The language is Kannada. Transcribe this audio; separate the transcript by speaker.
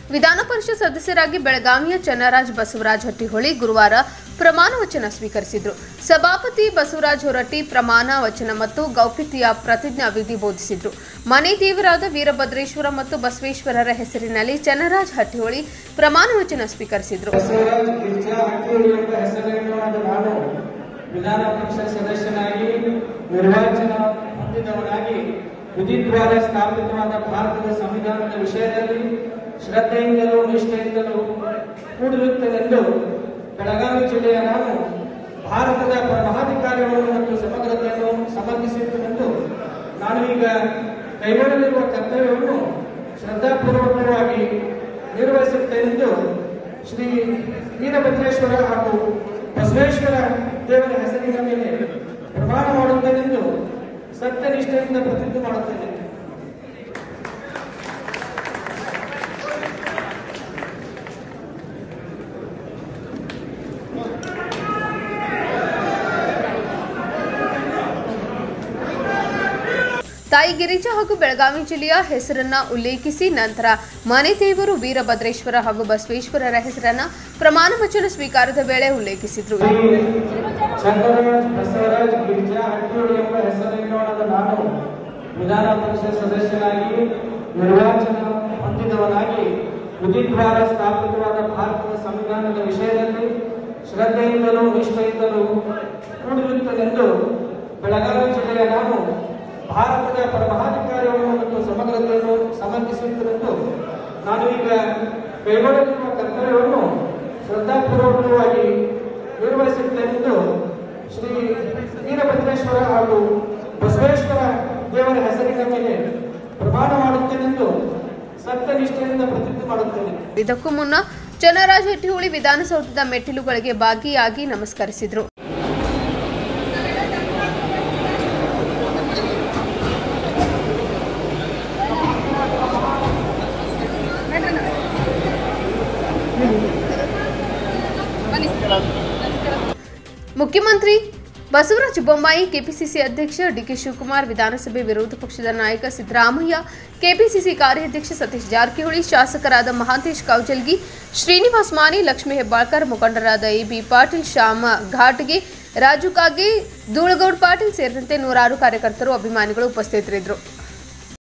Speaker 1: ವಿಧಾನ ಪರಿಷತ್ ಸದಸ್ಯರಾಗಿ ಬೆಳಗಾವಿಯ ಚನ್ನರಾಜ್ ಬಸವರಾಜ್ ಹಟ್ಟಿಹೊಳಿ ಗುರುವಾರ ಪ್ರಮಾಣ ವಚನ ಸ್ವೀಕರಿಸಿದರು ಸಭಾಪತಿ ಬಸವರಾಜ್ ಹೊರಟ್ಟಿ ಪ್ರಮಾಣ ವಚನ ಮತ್ತು ಗೌಪ್ಯತೆಯ ಪ್ರತಿಜ್ಞಾ ವಿಧಿ ಬೋಧಿಸಿದ್ರು ಮನೆ ದೇವರಾದ ವೀರಭದ್ರೇಶ್ವರ ಮತ್ತು ಬಸವೇಶ್ವರರ ಹೆಸರಿನಲ್ಲಿ ಚನ್ನರಾಜ್ ಹಟ್ಟಿಹೊಳಿ ಪ್ರಮಾಣ ವಚನ ಸ್ವೀಕರಿಸಿದರು
Speaker 2: ಬಸವರಾಜ್ ಗಿರ್ಜಾ ಹಟ್ಟಿಹೊಳಿ ಎಂಬ ಹೆಸರಿನವಾದ ನಾನು ವಿಧಾನ ಪರಿಷತ್ ಸದಸ್ಯನಾಗಿ ನಿರ್ವಾಚನ ಹೊಂದಿದವನಾಗಿ ವಿಧಿದ್ವಾರ ಸ್ಥಾಪಿತವಾದ ಭಾರತದ ಸಂವಿಧಾನದ ವಿಷಯದಲ್ಲಿ ಶ್ರದ್ಧೆಯಿಂದಲೂ ನಿಷ್ಠೆಯಿಂದಲೂ ಕೂಡಿರುತ್ತೇನೆಂದು ಬೆಳಗಾವಿ ಜಿಲ್ಲೆಯ ನಾನು ಭಾರತದ ಪರಮಾಧಿಕಾರಿಗಳನ್ನು ಮತ್ತು ಸಮಗ್ರತೆಯನ್ನು ಸಮರ್ಥಿಸುತ್ತೇನೆಂದು ನಾನು ಈಗ ಕೈಗೊಳ್ಳಲಿರುವ ಕರ್ತವ್ಯವನ್ನು ಶ್ರದ್ಧಾಪೂರ್ವಕವಾಗಿ ನಿರ್ವಹಿಸುತ್ತೇನೆಂದು ಶ್ರೀ ವೀರಭದ್ರೇಶ್ವರ ಹಾಗೂ ಬಸವೇಶ್ವರ ದೇವರ ಹೆಸರಿನ ಮೇಲೆ ಪ್ರಮಾಣ ಮಾಡುತ್ತೇನೆಂದು ಸತ್ಯನಿಷ್ಠೆಯಿಂದ ಪ್ರತಿಜ್ಞೆ ಮಾಡುತ್ತೇನೆ
Speaker 1: ತಾಯಿ ಗಿರಿಜಾ ಹಾಗೂ ಬೆಳಗಾವಿ ಜಿಲ್ಲೆಯ ಹೆಸರನ್ನ ಉಲ್ಲೇಖಿಸಿ ನಂತರ ಮನೆ ದೇವರು ವೀರಭದ್ರೇಶ್ವರ ಹಾಗೂ ಬಸವೇಶ್ವರರ ಹೆಸರನ್ನ ಪ್ರಮಾಣ ವಚನ ಸ್ವೀಕಾರದ ವೇಳೆ ಉಲ್ಲೇಖಿಸಿದ್ರು
Speaker 2: ಶ್ರೀ ಚಂದ್ರರಾಜ್ ಬಸವರಾಜ್ ಗಿರಿಜಾ ಹಟ್ಟಿಹೊಳಿ ಎಂಬ ಹೆಸರಿನೊಳದ ನಾನು ವಿಧಾನ ಪರಿಷತ್ ಸದಸ್ಯನಾಗಿ ನಿರ್ವಾಚನ ಹೊಂದಿದವನಾಗಿ ವಿಧಿದ್ವಾರ ಸ್ಥಾಪಿತವಾದ ಭಾರತದ ಸಂವಿಧಾನದ ವಿಷಯದಲ್ಲಿ ಶ್ರದ್ಧೆಯಿಂದಲೂ ನಿಷ್ಠೆಯಿಂದಲೂ ಕೂಡಿರುತ್ತೇನೆಂದು ಬೆಳಗಾವಿ ಜಿಲ್ಲೆಯ ನಾನು ಭಾರತದ ಪರಮಾಧಿಕಾರವನ್ನು ಮತ್ತು ಸಮಗ್ರತೆಯನ್ನು ಸಮರ್ಥಿಸುತ್ತೇನೆಂದು ನಾನು ಈಗ ಕೈಗೊಳ್ಳಲಿರುವ ಕರ್ತವ್ಯವನ್ನು ಶ್ರದ್ಧಾಪೂರ್ವಕವಾಗಿ ನಿರ್ವಹಿಸುತ್ತೇನೆಂದು ಶ್ರೀ ವೀರಭದ್ರೇಶ್ವರ ಹಾಗೂ ಬಸವೇಶ್ವರ ದೇವರ ಹೆಸರಿನ ಮೇಲೆ ಪ್ರಮಾಣ ಮಾಡುತ್ತೇನೆಂದು ಸತ್ಯನಿಷ್ಠೆಯಿಂದ ಪ್ರತಿಜ್ಞೆ ಮಾಡುತ್ತೇನೆ
Speaker 1: ಇದಕ್ಕೂ ಮುನ್ನ ಚನ್ನರಾಜ್ ಹಟ್ಟಿಹೊಳಿ ವಿಧಾನಸೌಧದ ಮೆಟ್ಟಿಲುಗಳಿಗೆ ಭಾಗಿಯಾಗಿ ನಮಸ್ಕರಿಸಿದ್ರು ಮುಖ್ಯಮಂತ್ರಿ ಬಸವರಾಜ ಬೊಮ್ಮಾಯಿ ಕೆಪಿಸಿಸಿ ಅಧ್ಯಕ್ಷ ಡಿಕೆ ಶಿವಕುಮಾರ್ ವಿಧಾನಸಭೆ ವಿರೋಧ ಪಕ್ಷದ ನಾಯಕ ಸಿದ್ದರಾಮಯ್ಯ ಕೆಪಿಸಿಸಿ ಕಾರ್ಯಾಧ್ಯಕ್ಷ ಸತೀಶ್ ಜಾರಕಿಹೊಳಿ ಶಾಸಕರಾದ ಮಹಾಂತೇಶ್ ಕೌಜಲ್ಗಿ ಶ್ರೀನಿವಾಸ್ ಮಾನಿ ಲಕ್ಷ್ಮೀ ಹೆಬ್ಬಾಳ್ಕರ್ ಮುಖಂಡರಾದ ಎಬಿ ಪಾಟೀಲ್ ಶ್ಯಾಮ ಘಾಟ್ಗೆ ರಾಜು ಕಾಗೆ ಧೂಳಗೌಡ್ ಪಾಟೀಲ್ ಸೇರಿದಂತೆ ನೂರಾರು ಕಾರ್ಯಕರ್ತರು ಅಭಿಮಾನಿಗಳು ಉಪಸ್ಥಿತರಿದ್ದರು